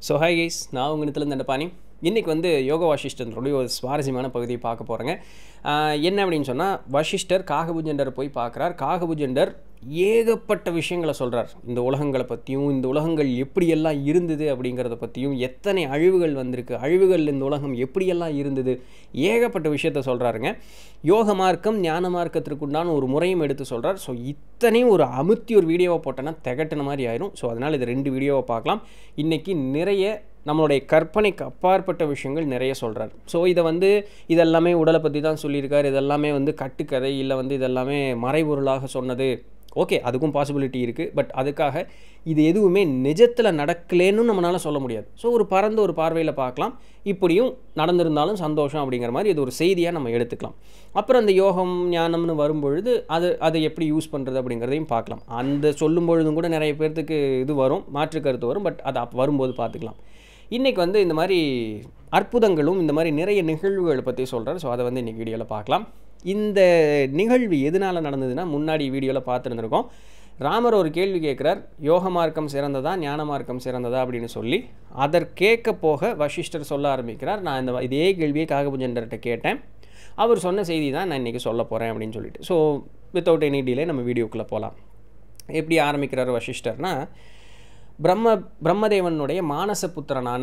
so hi guys நான் உங்கள் இடத்துல இந்த பாணி இன்றைக்கி வந்து யோக வாசிஷ்டனுடைய ஒரு சுவாரஸ்யமான பகுதியை பார்க்க போகிறேங்க என்ன அப்படின்னு சொன்னால் வசிஷ்டர் காகபுஜண்டரை போய் பார்க்குறார் காகபுஜண்டர் ஏகப்பட்ட விஷயங்களை சொல்கிறார் இந்த உலகங்களை பற்றியும் இந்த உலகங்கள் எப்படியெல்லாம் இருந்தது அப்படிங்கிறத பற்றியும் எத்தனை அழிவுகள் வந்திருக்கு அழிவுகள் இந்த உலகம் எப்படியெல்லாம் இருந்தது ஏகப்பட்ட விஷயத்த சொல்கிறாருங்க யோக மார்க்கம் ஞான மார்க்கத்திற்குண்டான ஒரு முறையும் எடுத்து சொல்கிறார் ஸோ இத்தனையும் ஒரு அமுத்தி ஒரு வீடியோவை போட்டோன்னா திகட்டின மாதிரி ஆயிரும் ஸோ அதனால் இது ரெண்டு வீடியோவை பார்க்கலாம் இன்றைக்கி நிறைய நம்மளுடைய கற்பனைக்கு அப்பாற்பட்ட விஷயங்கள் நிறைய சொல்கிறார் ஸோ இதை வந்து இதெல்லாமே உடலை பற்றி தான் சொல்லியிருக்கார் இதெல்லாமே வந்து கட்டுக்கதை இல்லை வந்து இதெல்லாமே மறைபொருளாக சொன்னது ஓகே அதுக்கும் பாசிபிலிட்டி இருக்குது பட் அதுக்காக இது எதுவுமே நிஜத்தில் நடக்கலேன்னு நம்மளால் சொல்ல முடியாது ஸோ ஒரு பறந்த ஒரு பார்வையில் பார்க்கலாம் இப்படியும் நடந்திருந்தாலும் சந்தோஷம் அப்படிங்கிற மாதிரி இது ஒரு செய்தியாக நம்ம எடுத்துக்கலாம் அப்புறம் அந்த யோகம் ஞானம்னு வரும்பொழுது அது அதை எப்படி யூஸ் பண்ணுறது அப்படிங்கிறதையும் பார்க்கலாம் அந்த சொல்லும் பொழுதும் கூட நிறைய பேர்த்துக்கு இது வரும் மாற்று கருத்து வரும் பட் அதை வரும்போது பார்த்துக்கலாம் இன்றைக்கி வந்து இந்த மாதிரி அற்புதங்களும் இந்த மாதிரி நிறைய நிகழ்வுகளை பற்றி சொல்கிறார் ஸோ அதை வந்து இன்றைக்கி வீடியோவில் பார்க்கலாம் இந்த நிகழ்வு எதனால் நடந்ததுன்னா முன்னாடி வீடியோவில் பார்த்துருந்துருக்கோம் ராமர் ஒரு கேள்வி கேட்குறார் யோக மார்க்கம் சிறந்ததா ஞான மார்க்கம் சிறந்ததா அப்படின்னு சொல்லி அதற்கேட்க போக வசிஷ்டர் சொல்ல ஆரம்பிக்கிறார் நான் இந்த இதே கேள்வியை காகபுஜண்டர்கிட்ட கேட்டேன் அவர் சொன்ன செய்தி தான் நான் இன்றைக்கி சொல்ல போகிறேன் அப்படின்னு சொல்லிட்டு ஸோ வித்தவுட் எனி டிலே நம்ம வீடியோக்குள்ளே போகலாம் எப்படி ஆரம்பிக்கிறார் வசிஷ்டர்னா பிரம்ம பிரம்மதேவனுடைய மானச புத்திரனான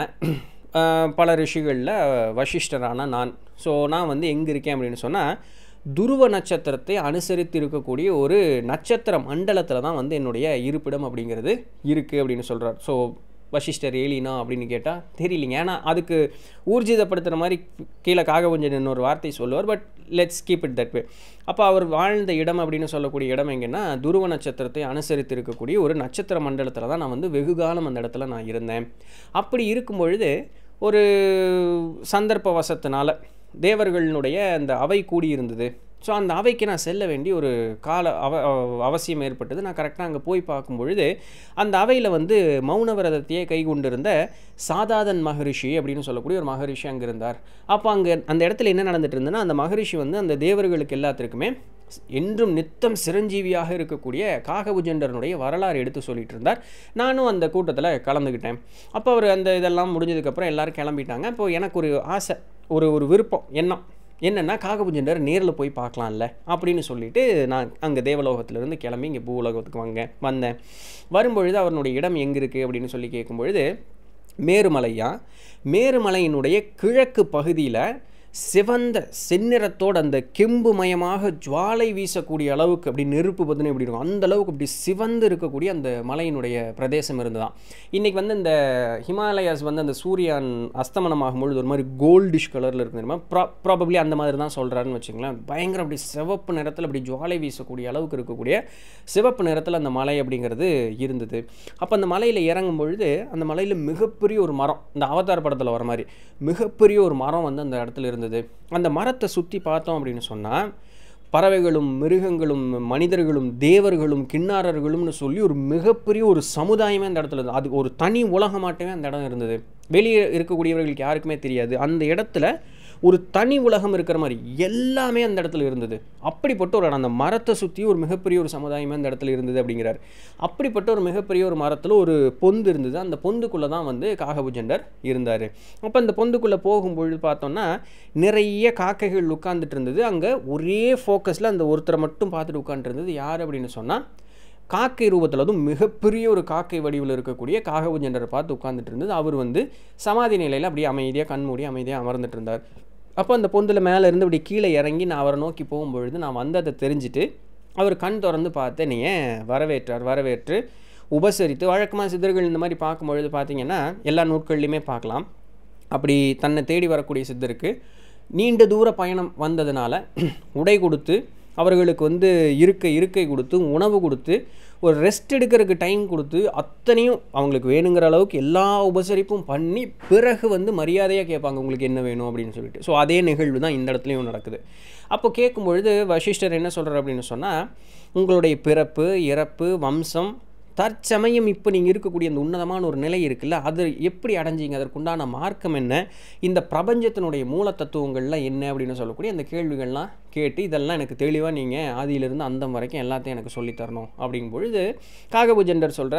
பல ரிஷிகளில் வசிஷ்டரான நான் ஸோ நான் வந்து எங்கே இருக்கேன் அப்படின்னு சொன்னால் துருவ நட்சத்திரத்தை அனுசரித்து இருக்கக்கூடிய ஒரு நட்சத்திர மண்டலத்தில் தான் வந்து என்னுடைய இருப்பிடம் அப்படிங்கிறது இருக்குது அப்படின்னு சொல்கிறார் ஸோ வசிஷ்டர் ஏலினா அப்படின்னு கேட்டால் தெரியலிங்க ஏன்னா அதுக்கு ஊர்ஜிதப்படுத்துகிற மாதிரி கீழே காகவஞ்சன் ஒரு வார்த்தை சொல்லுவார் but let's keep it that way அப்போ அவர் வாழ்ந்த இடம் அப்படின்னு சொல்லக்கூடிய இடம் எங்கன்னா துருவ நட்சத்திரத்தை அனுசரித்து இருக்கக்கூடிய ஒரு நட்சத்திர மண்டலத்தில் தான் நான் வந்து வெகு காலம் அந்த இடத்துல நான் இருந்தேன் அப்படி இருக்கும் பொழுது ஒரு சந்தர்ப்ப வசத்தினால தேவர்களினுடைய அந்த அவை கூடியிருந்தது ஸோ அந்த அவைக்கு நான் செல்ல வேண்டிய ஒரு கால அவ அவசியம் ஏற்பட்டது நான் கரெக்டாக அங்கே போய் பார்க்கும் பொழுது அந்த அவையில் வந்து மௌன விரதத்தையே கை கொண்டிருந்த சாதாதன் மகரிஷி அப்படின்னு சொல்லக்கூடிய ஒரு மகரிஷி அங்கே இருந்தார் அப்போ அங்கே அந்த இடத்துல என்ன நடந்துட்டு இருந்ததுன்னா அந்த மகரிஷி வந்து அந்த தேவர்களுக்கு எல்லாத்திற்குமே என்றும் நித்தம் சிரஞ்சீவியாக இருக்கக்கூடிய காகபுஜண்டரனுடைய வரலாறு எடுத்து சொல்லிட்டு இருந்தார் நானும் அந்த கூட்டத்தில் கலந்துக்கிட்டேன் அப்போ அவர் அந்த இதெல்லாம் முடிஞ்சதுக்கப்புறம் எல்லோரும் கிளம்பிட்டாங்க இப்போ எனக்கு ஒரு ஆசை ஒரு ஒரு விருப்பம் எண்ணம் என்னென்னா காகபுஜண்டர் நேரில் போய் பார்க்கலாம்ல அப்படின்னு சொல்லிட்டு நான் அங்கே தேவலோகத்திலேருந்து கிளம்பி இங்கே பூலோகத்துக்கு வாங்க வந்தேன் வரும்பொழுது அவனுடைய இடம் எங்கே இருக்குது அப்படின்னு சொல்லி கேட்கும்பொழுது மேருமலையா மேருமலையினுடைய கிழக்கு பகுதியில் சிவந்த செந்நிறத்தோடு அந்த கெம்பு மயமாக ஜுவாலை வீசக்கூடிய அளவுக்கு அப்படி நெருப்பு பற்றின எப்படி இருக்கும் அந்த அளவுக்கு அப்படி சிவந்து இருக்கக்கூடிய அந்த மலையினுடைய பிரதேசம் இருந்ததான் இன்றைக்கி வந்து இந்த ஹிமாலயாஸ் வந்து அந்த சூரியன் அஸ்தமனம் ஆகும்பொழுது ஒரு மாதிரி கோல்டிஷ் கலரில் இருக்கு தெரியுமா ப்ரா ப்ராபப்ளி அந்த மாதிரி தான் சொல்கிறாருன்னு வச்சுங்களேன் பயங்கர அப்படி சிவப்பு நிறத்தில் அப்படி ஜுவாலை வீசக்கூடிய அளவுக்கு இருக்கக்கூடிய சிவப்பு நிறத்தில் அந்த மலை அப்படிங்கிறது இருந்தது அப்போ அந்த மலையில் இறங்கும் பொழுது அந்த மலையில் மிகப்பெரிய ஒரு மரம் இந்த அவதார படத்தில் வர மாதிரி மிகப்பெரிய ஒரு மரம் வந்து அந்த இடத்துல இருந்தது இருந்தது அந்த மரத்தை சுற்றி பார்த்தோம் அப்படின்னு சொன்னால் பறவைகளும் மிருகங்களும் மனிதர்களும் தேவர்களும் கிண்ணாரர்களும்னு சொல்லி ஒரு மிகப்பெரிய ஒரு சமுதாயமே அந்த இடத்துல இருந்தது அது ஒரு தனி உலகமாட்டமே அந்த இடம் இருந்தது வெளியே இருக்கக்கூடியவர்களுக்கு யாருக்குமே தெரியாது அந்த இடத்துல ஒரு தனி உலகம் இருக்கிற மாதிரி எல்லாமே அந்த இடத்துல இருந்தது அப்படிப்பட்ட ஒரு அந்த மரத்தை சுற்றி ஒரு மிகப்பெரிய ஒரு சமுதாயமே அந்த இடத்துல இருந்தது அப்படிங்கிறார் அப்படிப்பட்ட ஒரு மிகப்பெரிய ஒரு மரத்தில் ஒரு பொந்து இருந்தது அந்த பொந்துக்குள்ளே தான் வந்து காகபுஜண்டர் இருந்தார் அப்போ அந்த பொந்துக்குள்ளே போகும்பொழுது பார்த்தோம்னா நிறைய காக்கைகள் உட்காந்துட்டு இருந்தது அங்கே ஒரே ஃபோக்கஸில் அந்த ஒருத்தரை மட்டும் பார்த்துட்டு உட்காந்துருந்தது யார் அப்படின்னு சொன்னால் காக்கை ரூபத்தில் அதுவும் மிகப்பெரிய ஒரு காக்கை வடிவில் இருக்கக்கூடிய காகபுஜண்டரை பார்த்து உட்காந்துட்டு இருந்தது அவர் வந்து சமாதி நிலையில் அப்படியே அமைதியாக கண்மூடி அமைதியாக அமர்ந்துட்டு இருந்தார் அப்போ அந்த பொந்தில் மேலே இருந்து அப்படி கீழே இறங்கி நான் அவரை நோக்கி போகும்பொழுது நான் வந்ததை தெரிஞ்சுட்டு அவர் கண் திறந்து பார்த்து நீ வரவேற்றார் வரவேற்று உபசரித்து வழக்கமாக சித்தர்கள் இந்த மாதிரி பார்க்கும்பொழுது பார்த்தீங்கன்னா எல்லா நூட்கள்லையுமே பார்க்கலாம் அப்படி தன்னை தேடி வரக்கூடிய சித்தருக்கு நீண்ட தூர பயணம் வந்ததுனால உடை கொடுத்து அவர்களுக்கு வந்து இருக்கை இருக்கை கொடுத்து உணவு கொடுத்து ஒரு ரெஸ்ட் எடுக்கிறதுக்கு டைம் கொடுத்து அத்தனையும் அவங்களுக்கு வேணுங்கிற அளவுக்கு எல்லா உபசரிப்பும் பண்ணி பிறகு வந்து மரியாதையாக கேட்பாங்க உங்களுக்கு என்ன வேணும் அப்படின்னு சொல்லிட்டு ஸோ அதே நிகழ்வு தான் இந்த இடத்துலையும் நடக்குது அப்போ கேட்கும்பொழுது வசிஷ்டர் என்ன சொல்கிறார் அப்படின்னு சொன்னால் உங்களுடைய பிறப்பு இறப்பு வம்சம் தற்சமயம் இப்போ நீங்கள் இருக்கக்கூடிய அந்த உன்னதமான ஒரு நிலை இருக்குல்ல அது எப்படி அடைஞ்சிங்க அதற்குண்டான மார்க்கம் என்ன இந்த பிரபஞ்சத்தினுடைய மூல தத்துவங்கள்லாம் என்ன அப்படின்னு சொல்லக்கூடிய அந்த கேள்விகள்லாம் கேட்டு இதெல்லாம் எனக்கு தெளிவாக நீங்கள் ஆதியிலிருந்து அந்தம் வரைக்கும் எல்லாத்தையும் எனக்கு சொல்லித்தரணும் அப்படிங்கும் பொழுது காகபுஜண்டர் சொல்கிறார்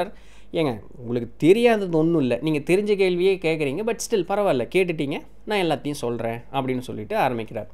ஏங்க உங்களுக்கு தெரியாதது ஒன்றும் இல்லை நீங்கள் தெரிஞ்ச கேள்வியே கேட்குறீங்க பட் ஸ்டில் பரவாயில்ல கேட்டுட்டீங்க நான் எல்லாத்தையும் சொல்கிறேன் அப்படின்னு சொல்லிட்டு ஆரம்பிக்கிறார்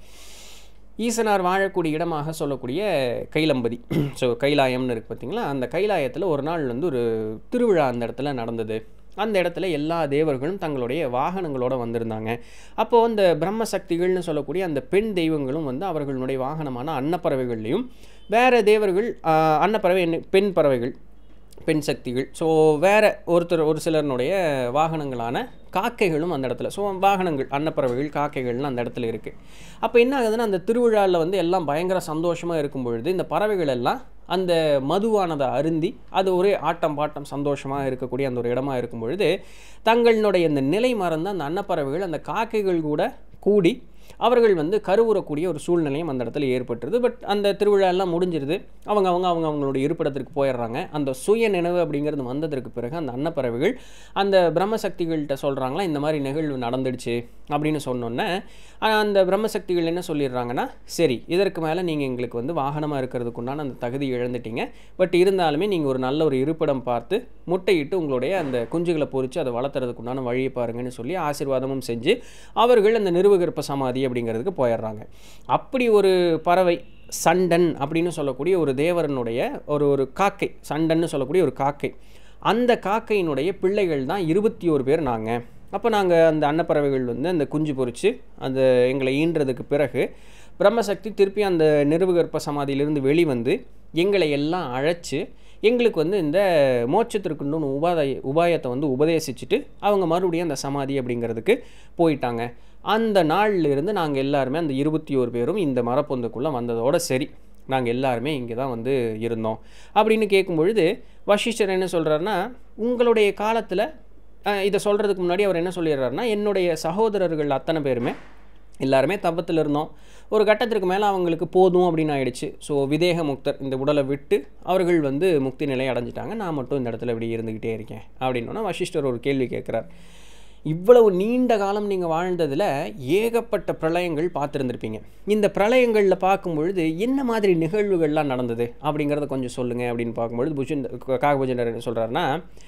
ஈசனார் வாழக்கூடிய இடமாக சொல்லக்கூடிய கைலம்பதி ஸோ கைலாயம்னு இருக்குது பார்த்தீங்களா அந்த கைலாயத்தில் ஒரு நாள் வந்து ஒரு திருவிழா அந்த இடத்துல நடந்தது அந்த இடத்துல எல்லா தேவர்களும் தங்களுடைய வாகனங்களோட வந்திருந்தாங்க அப்போது அந்த பிரம்ம சக்திகள்னு சொல்லக்கூடிய அந்த பெண் தெய்வங்களும் வந்து அவர்களுடைய வாகனமான அன்னப்பறவைகள்லையும் வேறு தேவர்கள் ஆஹ், அன்னப்பறவை என்ன பெண் பறவைகள் பெண் சக்திகள் ஸோ வேறு ஒருத்தர் ஒரு சிலருடைய வாகனங்களான காக்கைகளும் அந்த இடத்துல ஸோ வாகனங்கள் அன்னப்பறவைகள் காக்கைகள்லாம் அந்த இடத்துல இருக்குது அப்போ என்ன ஆகுதுன்னா அந்த திருவிழாவில் வந்து எல்லாம் பயங்கர சந்தோஷமாக இருக்கும் பொழுது இந்த பறவைகள் எல்லாம் அந்த மதுவானதை அருந்தி அது ஒரே ஆட்டம் பாட்டம் சந்தோஷமாக இருக்கக்கூடிய அந்த ஒரு இடமா இருக்கும் பொழுது தங்களுடைய இந்த நிலை மறந்த அந்த அன்னப்பறவைகள் அந்த காக்கைகள் கூட கூடி அவர்கள் வந்து கருவுறக்கூடிய ஒரு சூழ்நிலையும் அந்த இடத்துல ஏற்பட்டுருது பட் அந்த திருவிழா எல்லாம் முடிஞ்சிருது அவங்க அவங்க அவங்க அவங்களுடைய இருப்பிடத்திற்கு போயிடுறாங்க அந்த சுய நினைவு அப்படிங்கிறது வந்ததற்கு பிறகு அந்த அன்னப்பறவைகள் அந்த பிரம்மசக்திகள்கிட்ட சொல்கிறாங்களா இந்த மாதிரி நிகழ்வு நடந்துடுச்சு அப்படின்னு சொன்னோன்னே ஆஹ், அந்த பிரம்மசக்திகள் என்ன சொல்லிடுறாங்கன்னா சரி இதற்கு மேலே நீங்கள் எங்களுக்கு வந்து வாகனமாக இருக்கிறதுக்கு உண்டான அந்த தகுதி இழந்துட்டீங்க பட் இருந்தாலுமே நீங்கள் ஒரு நல்ல ஒரு இருப்பிடம் பார்த்து முட்டையிட்டு உங்களுடைய அந்த குஞ்சுகளை பொறித்து அதை வளர்த்துறதுக்கு உண்டான வழியை பாருங்கன்னு சொல்லி ஆசீர்வாதமும் செஞ்சு அவர்கள் அந்த நிறுவகற்ப சமாதி அப்படிங்கிறதுக்கு போயிடுறாங்க அப்படி ஒரு பறவை சண்டன் அப்படின்னு சொல்லக்கூடிய ஒரு தேவரனுடைய ஒரு ஒரு காக்கை சண்டன்னு சொல்லக்கூடிய ஒரு காக்கை அந்த காக்கையினுடைய பிள்ளைகள் தான் இருபத்தி ஒரு பேர் நாங்கள் அப்போ நாங்கள் அந்த அன்னப்பறவைகள் வந்து அந்த குஞ்சு பொறிச்சு அந்த எங்களை ஈன்றதுக்கு பிறகு பிரம்மசக்தி திருப்பி அந்த நிறுவகற்ப சமாதியிலிருந்து வெளிவந்து எங்களை எல்லாம் அழைச்சு எங்களுக்கு வந்து இந்த மோட்சத்திற்குன்னு உபாதாய உபாயத்தை வந்து உபதேசிச்சுட்டு அவங்க மறுபடியும் அந்த சமாதி அப்படிங்கிறதுக்கு போயிட்டாங்க அந்த நாள்ல இருந்து நாங்கள் எல்லாருமே அந்த இருபத்தி ஓரு பேரும் இந்த மரப்பொந்துக்குள்ளே வந்ததோட சரி நாங்கள் எல்லாருமே இங்கே தான் வந்து இருந்தோம் அப்படின்னு கேட்கும் பொழுது வசிஷ்டர் என்ன சொல்கிறாருன்னா உங்களுடைய காலத்தில் இதை சொல்கிறதுக்கு முன்னாடி அவர் என்ன சொல்லிடுறாருன்னா என்னுடைய சகோதரர்கள் அத்தனை பேருமே எல்லாருமே தப்பத்தில் இருந்தோம் ஒரு கட்டத்திற்கு மேலே அவங்களுக்கு போதும் அப்படின்னு ஆயிடுச்சு ஸோ விதேக முக்தர் இந்த உடலை விட்டு அவர்கள் வந்து முக்தி நிலை அடைஞ்சிட்டாங்க நான் மட்டும் இந்த இடத்துல இப்படி இருந்துக்கிட்டே இருக்கேன் அப்படின்னோன்னா வசிஷ்டர் ஒரு கேள்வி கேட்குறார் இவ்வளவு நீண்ட காலம் நீங்கள் வாழ்ந்ததில் ஏகப்பட்ட பிரளயங்கள் பார்த்துருந்துருப்பீங்க இந்த பிரளயங்களில் பார்க்கும் பொழுது என்ன மாதிரி நிகழ்வுகள்லாம் நடந்தது அப்படிங்கிறத கொஞ்சம் சொல்லுங்கள் அப்படின்னு பார்க்கும்பொழுது புஜன் காகபுஜனர் என்ன சொல்கிறாருன்னா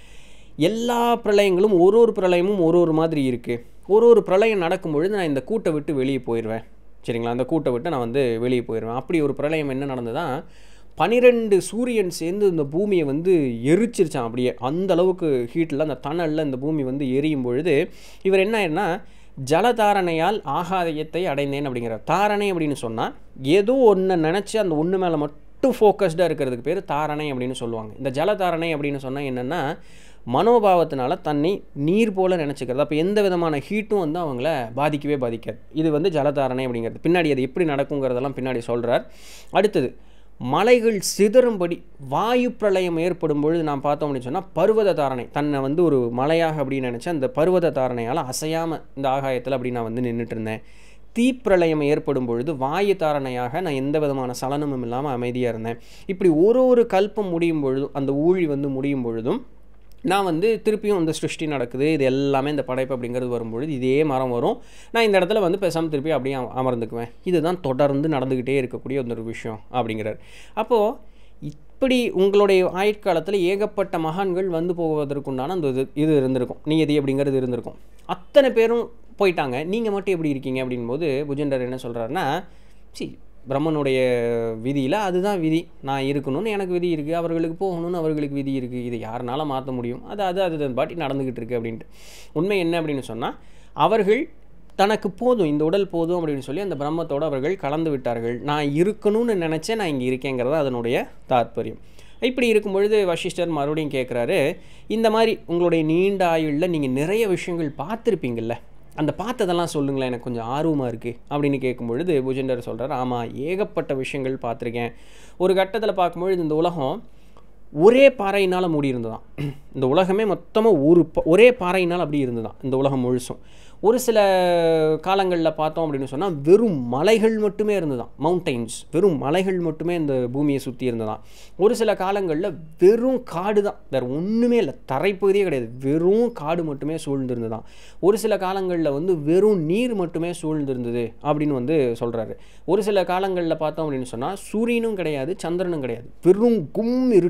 எல்லா பிரளயங்களும் ஒரு ஒரு பிரளயமும் ஒரு ஒரு மாதிரி இருக்குது ஒரு ஒரு பிரளயம் நடக்கும் பொழுது நான் இந்த கூட்டை விட்டு வெளியே போயிடுவேன் சரிங்களா அந்த கூட்டை விட்டு நான் வந்து வெளியே போயிடுவேன் அப்படி ஒரு பிரளயம் என்ன நடந்ததுதான் பனிரெண்டு சூரியன் சேர்ந்து இந்த பூமியை வந்து எரிச்சிருச்சான் அப்படியே அந்த அளவுக்கு ஹீட்டில் அந்த தணலில் இந்த பூமி வந்து எரியும் பொழுது இவர் என்ன ஆயிருன்னா ஜலதாரணையால் ஆகாயத்தை அடைந்தேன் அப்படிங்கிறார் தாரணை அப்படின்னு சொன்னால் ஏதோ ஒன்று நினச்சி அந்த ஒன்று மேலே மட்டும் ஃபோக்கஸ்டாக இருக்கிறதுக்கு பேர் தாரணை அப்படின்னு சொல்லுவாங்க இந்த ஜலதாரணை அப்படின்னு சொன்னால் என்னென்னா மனோபாவத்தினால தன்னை நீர் போல நினச்சிக்கிறது அப்போ எந்த விதமான ஹீட்டும் வந்து அவங்கள பாதிக்கவே பாதிக்காது இது வந்து ஜலதாரணை அப்படிங்கிறது பின்னாடி அது எப்படி நடக்குங்கிறதெல்லாம் பின்னாடி சொல்கிறார் அடுத்தது மலைகள் சிதறும்படி வாயு பிரளயம் ஏற்படும் பொழுது நான் பார்த்தோம் அப்படின்னு சொன்னால் பர்வத தாரணை தன்னை வந்து ஒரு மலையாக அப்படின்னு நினச்சேன் அந்த பர்வத தாரணையால் அசையாமல் இந்த ஆகாயத்தில் அப்படி நான் வந்து நின்றுட்டு இருந்தேன் தீப்பிரளயம் ஏற்படும் பொழுது வாயு தாரணையாக நான் எந்த விதமான சலனமும் இல்லாமல் அமைதியாக இருந்தேன் இப்படி ஒரு ஒரு கல்பம் முடியும் பொழுதும் அந்த ஊழி வந்து முடியும் பொழுதும் நான் வந்து திருப்பியும் இந்த சிருஷ்டி நடக்குது இது எல்லாமே இந்த படைப்பு அப்படிங்கிறது வரும்பொழுது இதே மரம் வரும் நான் இந்த இடத்துல வந்து பேசாமல் திருப்பி அப்படியே அம- அமர்ந்துக்குவேன் இதுதான் தொடர்ந்து நடந்துக்கிட்டே இருக்கக்கூடிய ஒரு விஷயம் அப்படிங்கிறார் அப்போது இப்படி உங்களுடைய ஆயுட்காலத்தில் ஏகப்பட்ட மகான்கள் வந்து போவதற்குண்டான அந்த இது இது இருந்திருக்கும் நியதி அப்படிங்கிறது இருந்திருக்கும் அத்தனை பேரும் போயிட்டாங்க நீங்கள் மட்டும் எப்படி இருக்கீங்க அப்படின்போது புஜண்டர் என்ன சொல்கிறாருன்னா சி பிரம்மனுடைய விதியில் அதுதான் விதி நான் இருக்கணும்னு எனக்கு விதி இருக்குது அவர்களுக்கு போகணும்னு அவர்களுக்கு விதி இருக்குது இதை யாருனால மாற்ற முடியும் அது அது அது பாட்டி நடந்துக்கிட்டு இருக்கு அப்படின்ட்டு உண்மை என்ன அப்படின்னு சொன்னால் அவர்கள் தனக்கு போதும் இந்த உடல் போதும் அப்படின்னு சொல்லி அந்த பிரம்மத்தோடு அவர்கள் கலந்து விட்டார்கள் நான் இருக்கணும்னு நினச்சேன் நான் இங்கே இருக்கேங்கிறது அதனுடைய தாத்பரியம் இப்படி இருக்கும் பொழுது வசிஷ்டர் மறுபடியும் கேட்குறாரு இந்த மாதிரி உங்களுடைய நீண்ட ஆயுளில் நீங்கள் நிறைய விஷயங்கள் பார்த்துருப்பீங்கள்ல அந்த பார்த்ததெல்லாம் சொல்லுங்களேன் எனக்கு கொஞ்சம் ஆர்வமாக இருக்குது அப்படின்னு கேட்கும் பொழுது புஜண்டர் சொல்கிறார் ஆமாம் ஏகப்பட்ட விஷயங்கள் பார்த்துருக்கேன் ஒரு கட்டத்தில் பார்க்கும்பொழுது இந்த உலகம் ஒரே பாறையினால் மூடி இருந்ததாம் இந்த உலகமே மொத்தமாக ஒரு ப- ஒரே பாறையினால் அப்படி இருந்ததாம் இந்த உலகம் முழுசும் ஒரு சில காலங்களில் பார்த்தோம் அப்படின்னு சொன்னால் வெறும் மலைகள் மட்டுமே இருந்ததாம் மவுண்டைன்ஸ் வெறும் மலைகள் மட்டுமே இந்த பூமியை சுற்றி இருந்ததாம் ஒரு சில காலங்களில் வெறும் காடு தான் வேறு ஒன்றுமே இல்லை தரைப்பகுதியே கிடையாது வெறும் காடு மட்டுமே சூழ்ந்திருந்ததாம் ஒரு சில காலங்களில் வந்து வெறும் நீர் மட்டுமே சூழ்ந்திருந்தது அப்படின்னு வந்து சொல்கிறாரு ஒரு சில காலங்களில் பார்த்தோம் அப்படின்னு சொன்னால் சூரியனும் கிடையாது சந்திரனும் கிடையாது வெறும் கும் இருட்டு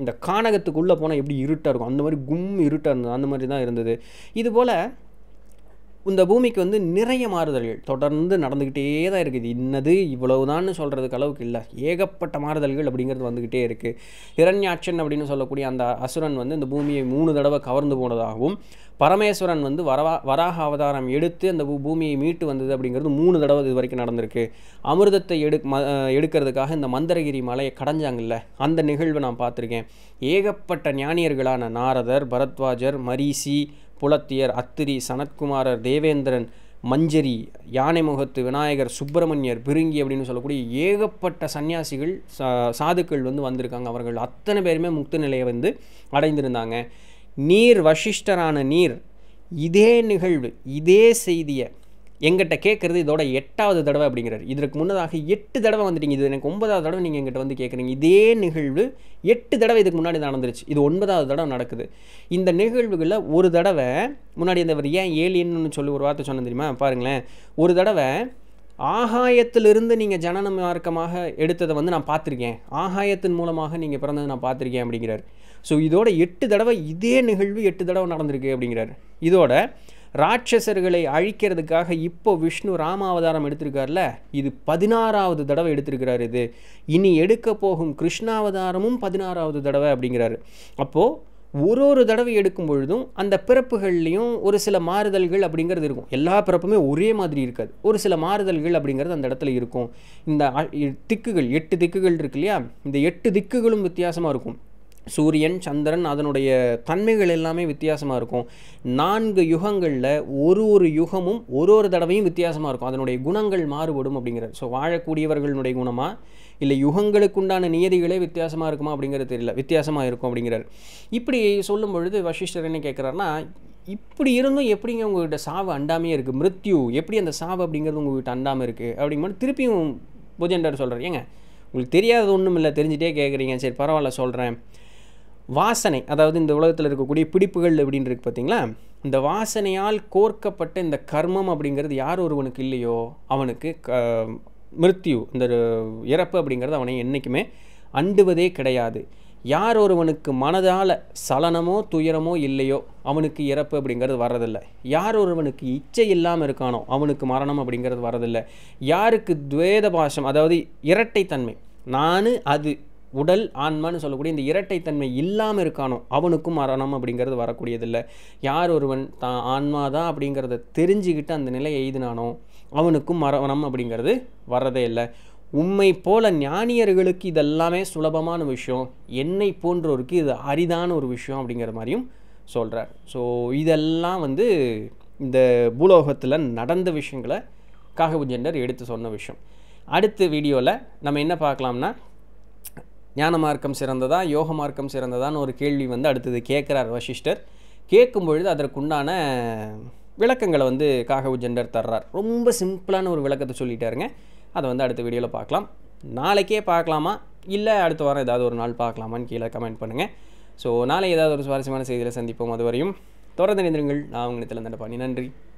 இந்த கானகத்துக்குள்ளே போனால் எப்படி இருட்டாக இருக்கும் அந்த மாதிரி கும் இருட்டாக இருந்தது அந்த மாதிரி தான் இருந்தது இதுபோல் இந்த பூமிக்கு வந்து நிறைய மாறுதல்கள் தொடர்ந்து நடந்துக்கிட்டே தான் இருக்குது இன்னது இவ்வளவுதான்னு சொல்கிறதுக்கு அளவுக்கு இல்லை ஏகப்பட்ட மாறுதல்கள் அப்படிங்கிறது வந்துக்கிட்டே இருக்குது ஹிரண்யாட்சன் அப்படின்னு சொல்லக்கூடிய அந்த அசுரன் வந்து இந்த பூமியை மூணு தடவை கவர்ந்து போனதாகவும் பரமேஸ்வரன் வந்து வரவா வராக அவதாரம் எடுத்து அந்த பூ- பூமியை மீட்டு வந்தது அப்படிங்கிறது மூணு தடவை இது வரைக்கும் நடந்திருக்கு அமிர்தத்தை எடு ம அஹ் எடுக்கிறதுக்காக இந்த மந்தரகிரி மலையை கடைஞ்சாங்கல்ல அந்த நிகழ்வை நான் பார்த்துருக்கேன் ஏகப்பட்ட ஞானியர்களான நாரதர் பரத்வாஜர் மரீசி புலத்தியர் அத்திரி சனத்குமாரர் தேவேந்திரன் மஞ்சரி யானை முகத்து விநாயகர் சுப்பிரமணியர் பிருங்கி அப்படின்னு சொல்லக்கூடிய ஏகப்பட்ட சன்னியாசிகள் சா சாதுக்கள் வந்து வந்திருக்காங்க அவர்கள் அத்தனை பேருமே முக்த நிலையை வந்து அடைந்திருந்தாங்க நீர் வசிஷ்டரான நீர் இதே நிகழ்வு இதே செய்தியை எங்கிட்ட கேட்குறது இதோட எட்டாவது தடவை அப்படிங்கிறார் இதற்கு முன்னதாக எட்டு தடவை வந்துட்டீங்க இது எனக்கு ஒன்பதாவது தடவை நீங்கள் எங்கிட்ட வந்து கேட்குறீங்க இதே நிகழ்வு எட்டு தடவை இதுக்கு முன்னாடி நடந்துருச்சு இது ஒன்பதாவது தடவை நடக்குது இந்த நிகழ்வுகளில் ஒரு தடவை முன்னாடி இந்த இவர் ஏன் ஏலியன்னு சொல்லி ஒரு வார்த்தை சொன்னேன் தெரியுமா பாருங்களேன் ஒரு தடவை ஆகாயத்திலிருந்து நீங்கள் ஜனன மார்க்கமாக எடுத்ததை வந்து நான் பார்த்துருக்கேன் ஆகாயத்தின் மூலமாக நீங்கள் பிறந்ததை நான் பார்த்துருக்கேன் அப்படிங்கிறார் ஸோ இதோட எட்டு தடவை இதே நிகழ்வு எட்டு தடவை நடந்திருக்கு அப்படிங்கிறார் இதோட ராட்சசர்களை அழிக்கிறதுக்காக இப்போ விஷ்ணு ராமாவதாரம் எடுத்திருக்கார்ல இது பதினாறாவது தடவை எடுத்திருக்கிறார் இது இனி எடுக்க போகும் கிருஷ்ணாவதாரமும் பதினாறாவது தடவை அப்படிங்கிறாரு அப்போது ஒரு ஒரு தடவை எடுக்கும் பொழுதும் அந்த பிறப்புகள்லையும் ஒரு சில மாறுதல்கள் அப்படிங்கிறது இருக்கும் எல்லா பிறப்புமே ஒரே மாதிரி இருக்காது ஒரு சில மாறுதல்கள் அப்படிங்கிறது அந்த இடத்துல இருக்கும் இந்த அ- இ- திக்குகள் எட்டு திக்குகள் இருக்கு இல்லையா இந்த எட்டு திக்குகளும் வித்தியாசமாக இருக்கும் சூரியன் சந்திரன் அதனுடைய தன்மைகள் எல்லாமே வித்தியாசமாக இருக்கும் நான்கு யுகங்களில் ஒரு ஒரு யுகமும் ஒரு ஒரு தடவையும் வித்தியாசமாக இருக்கும் அதனுடைய குணங்கள் மாறுபடும் அப்படிங்கிறது ஸோ வாழக்கூடியவர்களுடைய குணமா இல்லை யுகங்களுக்குண்டான நியதிகளே வித்தியாசமாக இருக்குமா அப்படிங்கிறது தெரியல வித்தியாசமாக இருக்கும் அப்படிங்கிறார் இப்படி சொல்லும் பொழுது வசிஷ்டர் என்ன கேட்குறாருன்னா இப்படி இருந்தும் எப்படிங்க உங்கள்கிட்ட சாவு அண்டாமையே இருக்குது மிருத்யு எப்படி அந்த சாவு அப்படிங்கிறது உங்கள்கிட்ட அண்டாமல் இருக்குது அப்படிங்கும்போது திருப்பியும் புஜெண்டர் சொல்கிறார் ஏங்க உங்களுக்கு தெரியாதது ஒன்றும் இல்லை தெரிஞ்சுட்டே கேட்குறீங்க சரி பரவாயில்ல சொல்கிறேன் வாசனை அதாவது இந்த உலகத்தில் இருக்கக்கூடிய பிடிப்புகள் அப்படின்னு இருக்கு பார்த்தீங்களா இந்த வாசனையால் கோர்க்கப்பட்ட இந்த கர்மம் அப்படிங்கிறது யார் ஒருவனுக்கு இல்லையோ அவனுக்கு க மிருத்யு இந்த இறப்பு அப்படிங்கிறது அவனை என்றைக்குமே அண்டுவதே கிடையாது யார் ஒருவனுக்கு மனதால் சலனமோ துயரமோ இல்லையோ அவனுக்கு இறப்பு அப்படிங்கிறது வர்றதில்லை யார் ஒருவனுக்கு இச்சை இல்லாமல் இருக்கானோ அவனுக்கு மரணம் அப்படிங்கிறது வர்றதில்லை யாருக்கு துவேத பாசம் அதாவது இரட்டைத்தன்மை நான் அது உடல் ஆன்மான்னு சொல்லக்கூடிய இந்த இரட்டைத்தன்மை இல்லாமல் இருக்கானோ அவனுக்கும் மரணம் அப்படிங்கிறது வரக்கூடியதில்லை யார் ஒருவன் தான் ஆன்மா தான் அப்படிங்கிறத தெரிஞ்சுக்கிட்டு அந்த நிலையை எய்தினானோ அவனுக்கும் மரணம் அப்படிங்கிறது வர்றதே இல்லை உம்மை போல ஞானியர்களுக்கு இதெல்லாமே சுலபமான விஷயம் என்னை போன்றோருக்கு இது அரிதான ஒரு விஷயம் அப்படிங்கிற மாதிரியும் சொல்கிறார் ஸோ இதெல்லாம் வந்து இந்த பூலோகத்தில் நடந்த விஷயங்களை காகபுஜெண்டர் எடுத்து சொன்ன விஷயம் அடுத்த வீடியோவில் நம்ம என்ன பார்க்கலாம்னா ஞான மார்க்கம் சிறந்ததா யோக மார்க்கம் சிறந்ததான்னு ஒரு கேள்வி வந்து அடுத்தது கேட்குறார் வசிஷ்டர் கேட்கும் பொழுது அதற்குண்டான விளக்கங்களை வந்து காகவுஜெண்டர் தர்றார் ரொம்ப சிம்பிளான ஒரு விளக்கத்தை சொல்லிட்டாருங்க அதை வந்து அடுத்த வீடியோவில் பார்க்கலாம் நாளைக்கே பார்க்கலாமா இல்லை அடுத்த வாரம் ஏதாவது ஒரு நாள் பார்க்கலாமான்னு கீழே கமெண்ட் பண்ணுங்கள் ஸோ நாளை ஏதாவது ஒரு சுவாரஸ்யமான செய்தியில் சந்திப்போம் அதுவரையும் தொடர்ந்து நினைந்திருங்கள் நான் உங்கள் நிலத்தில் நன்றி